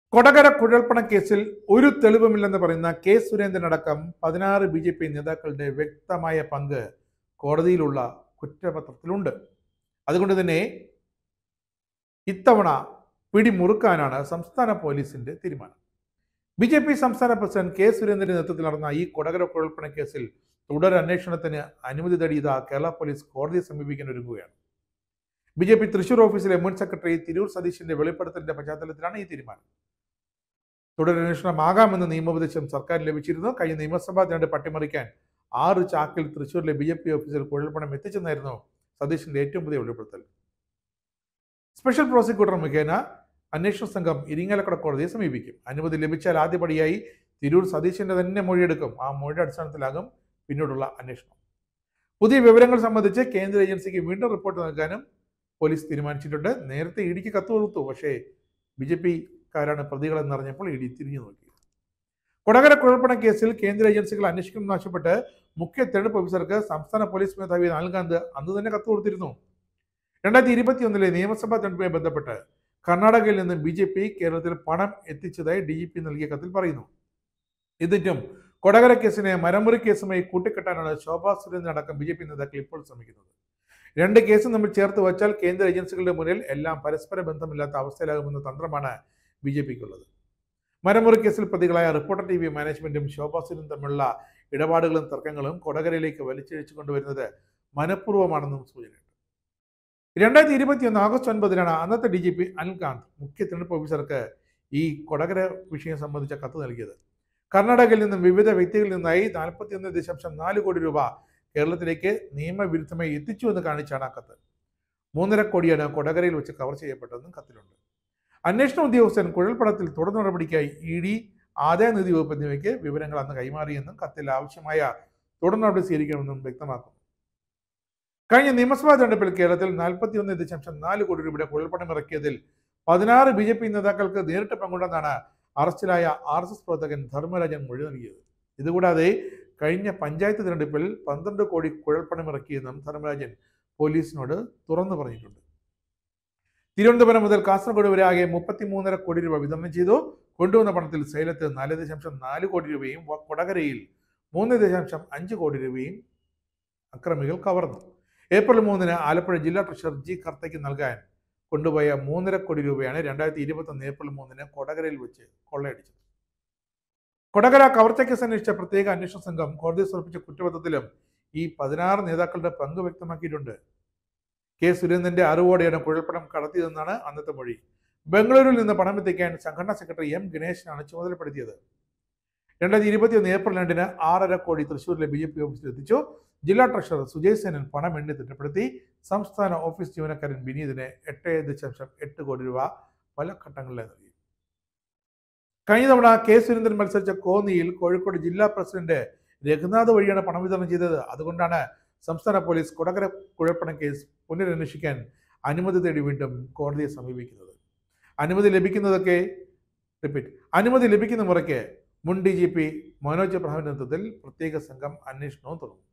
കൊടകര കുഴൽപ്പണ കേസിൽ ഒരു തെളിവുമില്ലെന്ന് പറയുന്ന കെ സുരേന്ദ്രൻ അടക്കം പതിനാറ് ബി ജെ പി നേതാക്കളുടെ വ്യക്തമായ പങ്ക് കോടതിയിലുള്ള കുറ്റപത്രത്തിലുണ്ട് അതുകൊണ്ട് തന്നെ ഇത്തവണ പിടിമുറുക്കാനാണ് സംസ്ഥാന പോലീസിന്റെ തീരുമാനം ബി ജെ പി സംസ്ഥാന പ്രസിഡന്റ് കെ സുരേന്ദ്രന്റെ നേതൃത്വത്തിൽ നടന്ന ഈ കൊടകര കുഴൽപ്പണ കേസിൽ തുടർ അന്വേഷണത്തിന് അനുമതി തേടിയത് കേരള പോലീസ് കോടതിയെ സമീപിക്കാൻ ഒരുങ്ങുകയാണ് ബി ജെ പി തൃശൂർ ഓഫീസിലെ മുൻ സെക്രട്ടറി തിരൂർ സതീശിന്റെ വെളിപ്പെടുത്തലിന്റെ പശ്ചാത്തലത്തിലാണ് ഈ തീരുമാനം തുടരന്വേഷണമാകാമെന്ന നിയമോപദേശം സർക്കാർ ലഭിച്ചിരുന്നു കഴിഞ്ഞ നിയമസഭാ തിരഞ്ഞെടുപ്പ് അട്ടിമറിക്കാൻ ആറ് ചാക്കിൽ തൃശൂരിലെ ബി ജെ പി ഓഫീസിൽ കുഴൽപ്പണം എത്തിച്ചെന്നായിരുന്നു സതീഷിന്റെ ഏറ്റവും പുതിയ വെളിപ്പെടുത്തൽ സ്പെഷ്യൽ പ്രോസിക്യൂട്ടർ മുഖേന അന്വേഷണ സംഘം ഇരിങ്ങാലക്കുട കോടതിയെ സമീപിക്കും അനുമതി ലഭിച്ചാൽ ആദ്യപടിയായി തിരൂർ സതീശന്റെ തന്നെ മൊഴിയെടുക്കും ആ മൊഴിയുടെ അടിസ്ഥാനത്തിലാകും പിന്നീടുള്ള അന്വേഷണം പുതിയ വിവരങ്ങൾ സംബന്ധിച്ച് കേന്ദ്ര ഏജൻസിക്ക് വീണ്ടും റിപ്പോർട്ട് നൽകാനും പോലീസ് തീരുമാനിച്ചിട്ടുണ്ട് നേരത്തെ ഇടിക്ക് കത്ത് കൊടുത്തു പക്ഷേ ബി ജെ പിക്കാരാണ് പ്രതികളെന്നറിഞ്ഞപ്പോൾ ഇ ഡി തിരിഞ്ഞു നോക്കി കൊടകര കുഴൽപ്പണ കേസിൽ കേന്ദ്ര ഏജൻസികൾ അന്വേഷിക്കണമെന്ന് ആവശ്യപ്പെട്ട് മുഖ്യ തെരഞ്ഞെടുപ്പ് ഓഫീസർക്ക് സംസ്ഥാന പോലീസ് മേധാവി നൽകാന്ത് അന്ന് തന്നെ കത്ത് കൊടുത്തിരുന്നു രണ്ടായിരത്തി ഇരുപത്തിയൊന്നിലെ നിയമസഭാ തെരഞ്ഞെടുപ്പുമായി ബന്ധപ്പെട്ട് കർണാടകയിൽ നിന്ന് ബി ജെ പി കേരളത്തിൽ പണം എത്തിച്ചതായി ഡി ജി പി നൽകിയ കത്തിൽ പറയുന്നു എന്നിട്ടും കൊടകര കേസിനെ മരമുറി കേസുമായി കൂട്ടിക്കെട്ടാനാണ് ശോഭാ സുരേന്ദ്രൻ അടക്കം ബി ജെ പി നേതാക്കൾ ഇപ്പോൾ ശ്രമിക്കുന്നത് രണ്ട് കേസും തമ്മിൽ ചേർത്ത് വച്ചാൽ കേന്ദ്ര ഏജൻസികളുടെ മുന്നിൽ എല്ലാം പരസ്പര ബന്ധമില്ലാത്ത അവസ്ഥയിലാകുമെന്ന തന്ത്രമാണ് ബി ജെ പിക്കുള്ളത് മരമുറി കേസിൽ പ്രതികളായ റിപ്പോർട്ടർ ടി വി മാനേജ്മെന്റും ശോഭാ സുരേന്ദ്രൻ തമ്മിലുള്ള ഇടപാടുകളും തർക്കങ്ങളും കൊടകരയിലേക്ക് വലിച്ചിഴച്ചു കൊണ്ടുവരുന്നത് മനഃപൂർവ്വമാണെന്നും സൂചനയുണ്ട് രണ്ടായിരത്തി ഇരുപത്തിയൊന്ന് ആഗസ്റ്റ് ഒൻപതിനാണ് അന്നത്തെ ഡി ജി പി അനിൽകാന്ത് മുഖ്യ തെരഞ്ഞെടുപ്പ് ഓഫീസർക്ക് ഈ കൊടകര വിഷയം സംബന്ധിച്ച കത്ത് നൽകിയത് കർണാടകയിൽ നിന്നും വിവിധ വ്യക്തികളിൽ നിന്നായി നാൽപ്പത്തിയൊന്ന് ദശാംശം നാല് കോടി രൂപ കേരളത്തിലേക്ക് നിയമവിരുദ്ധമായി എത്തിച്ചു എന്ന് കാണിച്ചാണ് ആ കത്ത് മൂന്നര കോടിയാണ് കൊടകരയിൽ വെച്ച് കവർ ചെയ്യപ്പെട്ടതെന്നും കത്തിലുണ്ട് അന്വേഷണ ഉദ്യോഗസ്ഥൻ കുഴൽപ്പണത്തിൽ തുടർ നടപടിക്കായി ഇ ഡി ആദായനിധി വകുപ്പ് എന്നിവയ്ക്ക് വിവരങ്ങൾ അന്ന് കൈമാറിയെന്നും കത്തിൽ ആവശ്യമായ തുടർ നടപടി സ്വീകരിക്കണമെന്നും വ്യക്തമാക്കുന്നു കഴിഞ്ഞ നിയമസഭാ തെരഞ്ഞെടുപ്പിൽ കേരളത്തിൽ നാൽപ്പത്തിയൊന്ന് ദശാംശം നാല് കോടി രൂപയുടെ കുഴൽപ്പണം ഇറക്കിയതിൽ പതിനാറ് ബി ജെ പി നേതാക്കൾക്ക് നേരിട്ട് പങ്കുണ്ടെന്നാണ് അറസ്റ്റിലായ ആർ എസ് എസ് പ്രവർത്തകൻ ധർമ്മരാജൻ മൊഴി നൽകിയത് ഇതുകൂടാതെ കഴിഞ്ഞ പഞ്ചായത്ത് തിരഞ്ഞെടുപ്പിൽ പന്ത്രണ്ട് കോടി കുഴൽപ്പണം ഇറക്കിയെന്നും ധർമ്മരാജൻ പോലീസിനോട് തുറന്നു പറഞ്ഞിട്ടുണ്ട് തിരുവനന്തപുരം മുതൽ കാസർഗോഡ് വരെ ആകെ മുപ്പത്തിമൂന്നര കോടി രൂപ വിതരണം ചെയ്തു കൊണ്ടുവന്ന പണത്തിൽ സേലത്ത് നാല് ദശാംശം നാല് കോടി രൂപയും വ- കൊടകരയിൽ മൂന്ന് ദശാംശം അഞ്ച് കോടി രൂപയും അക്രമികൾ കവർന്നു ഏപ്രിൽ മൂന്നിന് ആലപ്പുഴ ജില്ലാ ട്രഷറർ ജി കർത്തയ്ക്ക് നൽകാൻ കൊണ്ടുപോയ മൂന്നര കോടി രൂപയാണ് രണ്ടായിരത്തി ഇരുപത്തൊന്ന് ഏപ്രിൽ മൂന്നിന് കൊടകരയിൽ വെച്ച് കൊള്ളയടിച്ചത് കൊടകര കവർച്ച കേസ് അന്വേഷിച്ച പ്രത്യേക അന്വേഷണ സംഘം കോടതി സമർപ്പിച്ച കുറ്റപത്രത്തിലും ഈ പതിനാറ് നേതാക്കളുടെ പങ്ക് വ്യക്തമാക്കിയിട്ടുണ്ട് കെ സുരേന്ദ്രന്റെ അറിവോടെയാണ് കുഴൽപ്പണം കടത്തിയതെന്നാണ് അന്നത്തെ മൊഴി ബംഗളൂരുവിൽ നിന്ന് പണം എത്തിക്കാൻ സംഘടനാ സെക്രട്ടറി എം ഗണേശനാണ് ചുമതലപ്പെടുത്തിയത് രണ്ടായിരത്തി ഇരുപത്തിയൊന്ന് ഏപ്രിൽ രണ്ടിന് ആറര കോടി തൃശ്ശൂരിലെ ബി ജെ പി ഓഫീസിൽ എത്തിച്ചു ജില്ലാ ട്രഷറർ സുജയ് സേനൻ പണം എണ്ണി തിട്ടപ്പെടുത്തി സംസ്ഥാന ഓഫീസ് ജീവനക്കാരൻ വിനീതിന് എട്ട് ദശാംശം എട്ട് കോടി രൂപ പല ഘട്ടങ്ങളിലായി നൽകി കഴിഞ്ഞ തവണ കെ സുരേന്ദ്രൻ മത്സരിച്ച കോന്നിയിൽ കോഴിക്കോട് ജില്ലാ പ്രസിഡന്റ് രഘുനാഥ് വഴിയാണ് പണം വിതരണം ചെയ്തത് അതുകൊണ്ടാണ് സംസ്ഥാന പോലീസ് കൊടകര കുഴൽപ്പണ കേസ് പുനരന്വേഷിക്കാൻ അനുമതി തേടി വീണ്ടും കോടതിയെ സമീപിക്കുന്നത് അനുമതി ലഭിക്കുന്നതൊക്കെ റിപ്പീറ്റ് അനുമതി ലഭിക്കുന്ന മുറയ്ക്ക് മുൻ ഡി ജി പി മനോജ് എബ്രഹാമിന്റെ നേതൃത്വത്തിൽ പ്രത്യേക സംഘം അന്വേഷണവും തുടങ്ങും